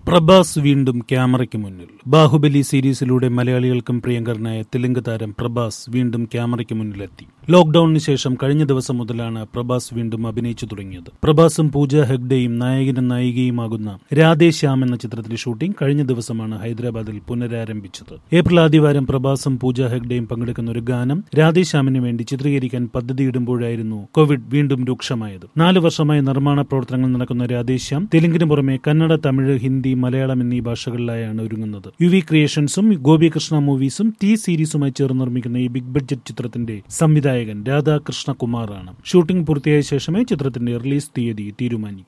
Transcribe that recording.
പ്രഭാസ് വീണ്ടും ക്യാമറയ്ക്ക് മുന്നിൽ ബാഹുബലി സീരീസിലൂടെ മലയാളികൾക്കും പ്രിയങ്കരനായ തെലുങ്ക് താരം പ്രഭാസ് വീണ്ടും ക്യാമറയ്ക്ക് മുന്നിലെത്തി ലോക്ഡൌണിന് ശേഷം കഴിഞ്ഞ ദിവസം മുതലാണ് പ്രഭാസ് വീണ്ടും അഭിനയിച്ചു തുടങ്ങിയത് പ്രഭാസും പൂജ ഹെഗ്ഡെയും നായകനും നായികയുമാകുന്ന രാധേശ്യാം എന്ന ചിത്രത്തിന്റെ ഷൂട്ടിംഗ് കഴിഞ്ഞ ദിവസമാണ് ഹൈദരാബാദിൽ പുനരാരംഭിച്ചത് ഏപ്രിൽ ആദ്യവാരം പ്രഭാസും പൂജ ഹെഗ്ഡെയും പങ്കെടുക്കുന്ന ഒരു ഗാനം രാധേശ്യാമിന് വേണ്ടി ചിത്രീകരിക്കാൻ പദ്ധതിയിടുമ്പോഴായിരുന്നു കോവിഡ് വീണ്ടും രൂക്ഷമായത് നാല് വർഷമായി നിർമ്മാണ പ്രവർത്തനങ്ങൾ നടക്കുന്ന രാധേശ്യാം തെലുങ്കിന് പുറമെ കന്നഡ തമിഴ് ഹിന്ദി മലയാളം എന്നീ ഭാഷകളിലായാണ് ഒരുങ്ങുന്നത് യു വി ക്രിയേഷൻസും ഗോപികൃഷ്ണ മൂവീസും ടി സീരീസുമായി ചേർന്ന് നിർമ്മിക്കുന്ന ഈ ബിഗ് ബഡ്ജറ്റ് ചിത്രത്തിന്റെ സംവിധായകൻ രാധാകൃഷ്ണ കുമാറാണ് ഷൂട്ടിംഗ് പൂർത്തിയായ ശേഷമേ ചിത്രത്തിന്റെ റിലീസ് തീയതി തീരുമാനിക്കും